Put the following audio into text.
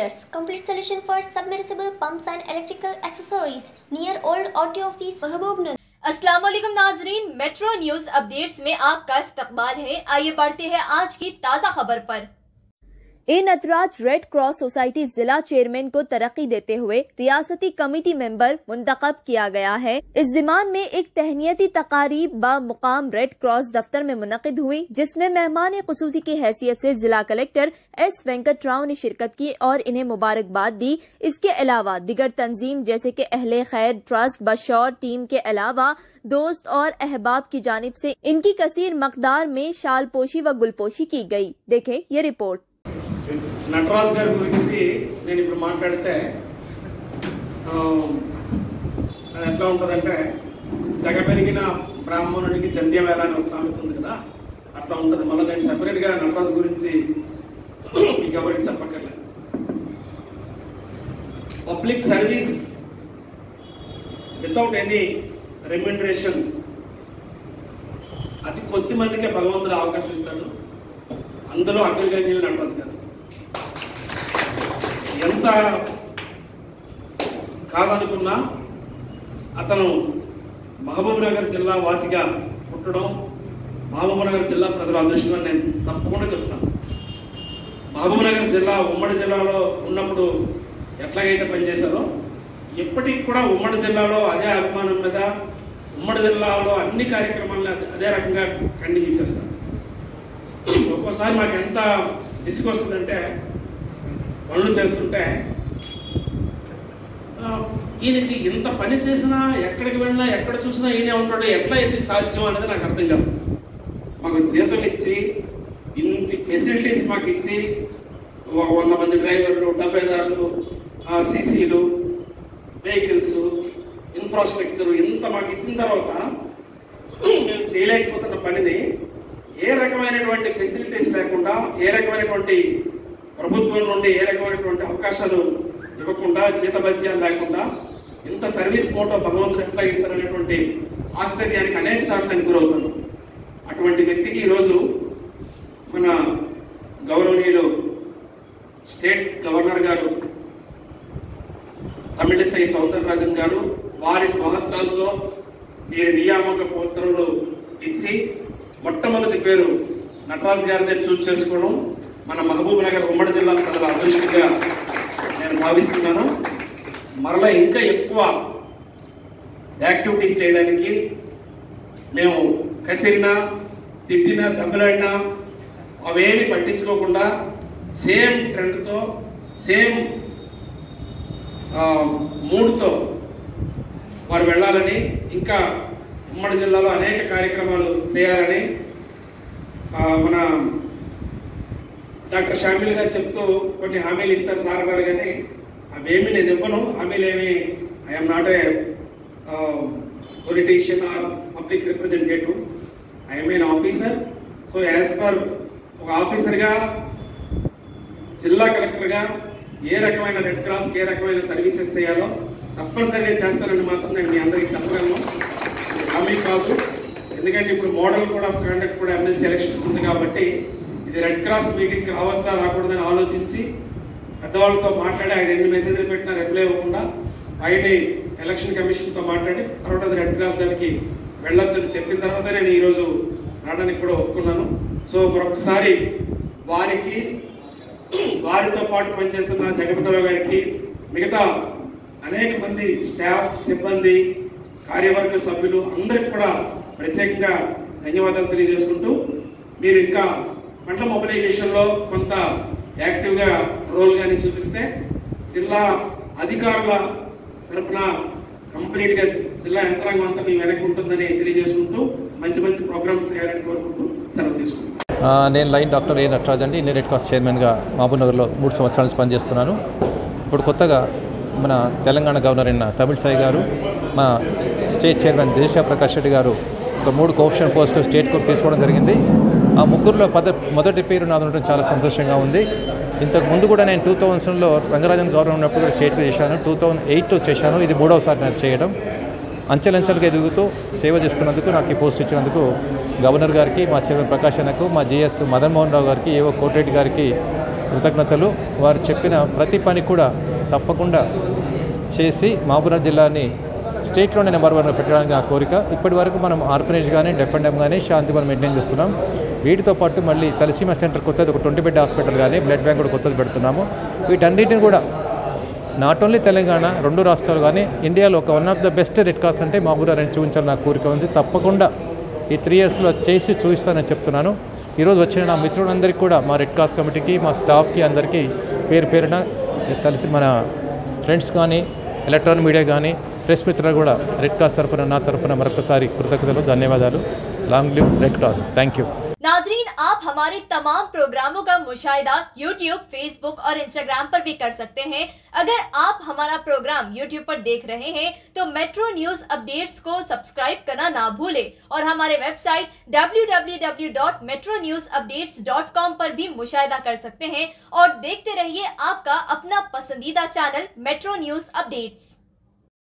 Dealers, complete solution for submersible pumps and electrical accessories near Old Auto Office, Mahabubnagar. अस्सलाम वालेकुम नाजरीन metro News updates में आपका इस्तकबाल है आइए बढ़ते हैं आज की ताज़ा खबर पर A Nataraj Red Cross Society जिला चेयरमैन को तरक्की देते हुए रियासती कमेटी मेंबर मुंतखब किया गया है इस जिमान में एक तहनीती तकारीब ब मुकाम रेड क्रॉस दफ्तर में मुनद हुई जिसमें मेहमान खसूसी की हैसियत से जिला कलेक्टर एस वेंकट राव ने शिरकत की और इन्हें मुबारकबाद दी इसके अलावा दिगर तंजीम जैसे कि अहले खैर ट्रस्ट बशौर टीम के अलावा दोस्त और अहबाब की जानिब से इनकी कसीर मकदार में शाल पोशी व गुलपोशी की गई देखें ये रिपोर्ट నటరాజు గారి గురించి నేను ఇప్పుడు మాట్లాడితే ఆ, అది ఎట్లా ఉంటుందంటే జగ పెరిగిన బ్రాహ్మణుడికి జంధ్యవేళ అని ఒక సామెత ఉంది కదా అట్లా ఉంటుంది మళ్ళీ నేను సెపరేట్గా నటరాజు గురించి మీకు ఎవరికి చెప్పక్కర్లేదు public service without any remuneration అతి కొద్ది మందికే భగవంతుడు అవకాశం ఇస్తాడు అందులో అగ్రగణ్యులు నటరాజు గారు ఎంత కాదనుకున్నా అతను మహబూబ్ నగర్ జిల్లా వాసిగా పుట్టడం మహబూబ్ నగర్ జిల్లా ప్రజల అదృష్టం అని నేను తప్పకుండా చెప్తాను మహబూబ్ నగర్ జిల్లా ఉమ్మడి జిల్లాలో ఉన్నప్పుడు ఎట్లాగైతే పనిచేశారో ఇప్పటికి కూడా ఉమ్మడి జిల్లాలో అదే అభిమానం మీద ఉమ్మడి జిల్లాలో అన్ని కార్యక్రమాలను అదే- అదే రకంగా కంటిన్యూ చేస్తారు ఒక్కోసారి మాకు ఎంత విసుగొస్తుందంటే పనులు చేస్తుంటే ఆ, ఈయనకి ఇంత పని చేసినా ఎక్కడికి వెళ్ళినా ఎక్కడ చూసినా ఈయనే ఉంటాడు ఎట్లా ఇది సాధ్యం అనేది నాకు అర్థం కాదు మాకు జీతం ఇచ్చి ఇంత ఫెసిలిటీస్ మాకు ఇచ్చి ఒక వంద మంది డ్రైవర్లు డబ్బేదారులు సీసీలు వెహికల్స్ ఇన్ఫ్రాస్ట్రక్చర్ ఇంత మాకు ఇచ్చిన తర్వాత మేము చేయలేకపోతున్న పనిని ఏ రకమైనటువంటి ఫెసిలిటీస్ లేకుండా ఏ రకమైనటువంటి ప్రభుత్వం నుండి ఏ రకమైనటువంటి అవకాశాలు ఇవ్వకుండా జీతభత్యాలు లేకుండా ఇంత సర్వీస్ ఫోటో భగవంతుడు ఎట్లా ఇస్తారనేటువంటి ఆశ్చర్యానికి అనేక సార్లు నేను గురవుతాను అటువంటి వ్యక్తికి ఈరోజు మన గౌరవనీయులు స్టేట్ గవర్నర్ గారు తమిళిసై సౌందరరాజన్ గారు వారి స్వహస్తాలతో వీరి నియామక పత్రాలు ఇచ్చి మొట్టమొదటి పేరు నటరాజ్ గారినే చూస్ చేసుకోవడం మన మహబూబ్ నగర్ ఉమ్మడి జిల్లా ప్రజల అదృష్టంగా నేను భావిస్తున్నాను మరలా ఇంకా ఎక్కువ యాక్టివిటీస్ చేయడానికి మేము కసిరినా తిట్టినా దెబ్బలాడినా అవేమి పట్టించుకోకుండా సేమ్ ట్రెండ్తో సేమ్ మూడుతో వారు వెళ్ళాలని ఇంకా ఉమ్మడి జిల్లాలో అనేక కార్యక్రమాలు చేయాలని ఆ, మన డాక్టర్ షామిల్ గారు చెప్తూ కొన్ని హామీలు ఇస్తారు సార్ గారు కానీ అవేమి నేను ఇవ్వను హామీలు ఏమి I'm not a politician or public representative I'm an officer so as per ఒక ఆఫీసర్గా జిల్లా కలెక్టర్గా ఏ రకమైన రెడ్ క్రాస్ ఏ రకమైన సర్వీసెస్ చేయాలో తప్పనిసరిగా చేస్తానని మాత్రం నేను మీ అందరికీ చెప్పగలను ఇది హామీ కాదు ఎందుకంటే ఇప్పుడు మోడల్ కోడ్ ఆఫ్ కండక్ట్ కూడా ఎమ్మెల్సీ ఎలక్షన్స్ ఉంది కాబట్టి ఇది రెడ్ క్రాస్ మీటింగ్కి రావచ్చా రాకూడదని ఆలోచించి పెద్దవాళ్ళతో మాట్లాడి ఆయన ఎన్ని మెసేజ్లు పెట్టినా రిప్లై ఇవ్వకుండా ఆయన ఎలక్షన్ కమిషన్తో మాట్లాడి తర్వాత రెడ్ క్రాస్ దానికి వెళ్ళొచ్చని చెప్పిన తర్వాత నేను ఈరోజు రావడానికి కూడా ఒప్పుకున్నాను సో మరొకసారి వారికి వారితో పాటు పనిచేస్తున్న జగపతిరావు గారికి మిగతా అనేక మంది స్టాఫ్ సిబ్బంది కార్యవర్గ సభ్యులు అందరికి కూడా ప్రత్యేకంగా ధన్యవాదాలు తెలియజేసుకుంటూ మీరు ఇంకా పంట మొబిలైజేషన్లో కొంత యాక్టివ్గా రోల్ కానీ చూపిస్తే జిల్లా అధికారుల తరపున కంప్లీట్గా జిల్లా యంత్రాంగం అంతా మీ వెనక్కి ఉంటుందని తెలియజేసుకుంటూ మంచి మంచి ప్రోగ్రామ్స్ చేయాలని కోరుకుంటూ సెలవు తీసుకుంటాం ఆ, నేను లైన్ డాక్టర్ ఏ నటరాజ్ అండి ఇండియన్ రెడ్ క్రాస్ చైర్మన్గా మహబూబ్నగర్లో మూడు సంవత్సరాల నుంచి పనిచేస్తున్నాను ఇప్పుడు కొత్తగా మన తెలంగాణ గవర్నర్ అయిన తమిళసాయి గారు మా స్టేట్ చైర్మన్ దేశ ప్రకాష్ రెడ్డి గారు ఒక మూడు కోఆప్షన్ పోస్టులు స్టేట్ కోర్టు తీసుకోవడం జరిగింది ఆ ముగ్గురులో పద మొదటి పేరు నాది ఉండడం చాలా సంతోషంగా ఉంది ఇంతకు ముందు కూడా నేను టూ థౌజండ్స్లో రంగరాజన్ గవర్నర్ ఉన్నప్పుడు కూడా స్టేట్లో చేశాను టూ థౌజండ్ ఎయిట్లో చేశాను ఇది మూడవసారి నాకు చేయడం అంచెలంచెలుగా ఎదుగుతూ సేవ చేస్తున్నందుకు నాకు ఈ పోస్ట్ ఇచ్చినందుకు గవర్నర్ గారికి మా చైర్మన్ ప్రకాష్ అన్నకు మా జిఎస్ మదన్ మోహన్ రావు గారికి ఏవో కోటిరెడ్డి గారికి కృతజ్ఞతలు వారు చెప్పిన ప్రతి పని కూడా తప్పకుండా చేసి మహబూబ్నగర్ జిల్లాని స్టేట్లోనే నెంబర్ వన్ పెట్టడానికి నా కోరిక ఇప్పటి వరకు మనం ఆర్ఫనేజ్ కానీ డెఫెండమ్ కానీ శాంతి మనం మెయింటైన్ చేస్తున్నాం వీటితో పాటు మళ్ళీ తలసీమ సెంటర్ కొత్తది ఒక ట్వంటీ బెడ్ హాస్పిటల్ కానీ బ్లడ్ బ్యాంక్ కూడా కొత్తది పెడుతున్నాము వీటన్నిటిని కూడా నాట్ ఓన్లీ తెలంగాణ రెండు రాష్ట్రాలు కానీ ఇండియాలో ఒక one of the best Red Cross అంటే మహబూబ్నగర్ అని చూపించాలని నా కోరిక ఉంది తప్పకుండా ఈ త్రీ ఇయర్స్లో చేసి చూపిస్తానని చెప్తున్నాను ఈరోజు వచ్చిన నా మిత్రులందరికీ కూడా మా రెడ్ క్రాస్ కమిటీకి మా స్టాఫ్కి అందరికీ పేరు పేరున కలిసి మన ఫ్రెండ్స్ కానీ ఎలక్ట్రానిక్ మీడియా కానీ ప్రెస్ మిత్రులు కూడా రెడ్ క్రాస్ తరఫున నా తరఫున మరొకసారి కృతజ్ఞతలు ధన్యవాదాలు long live Red Cross thank you नाजरीन आप हमारे तमाम प्रोग्रामों का मुशाहिदा YouTube, Facebook और Instagram पर भी कर सकते हैं अगर आप हमारा प्रोग्राम YouTube पर देख रहे हैं तो मेट्रो न्यूज अपडेट्स को सब्सक्राइब करना ना भूलें और हमारे वेबसाइट www.metronewsupdates.com पर भी मुशाहिदा कर सकते हैं और देखते रहिए आपका अपना पसंदीदा चैनल मेट्रो न्यूज अपडेट्स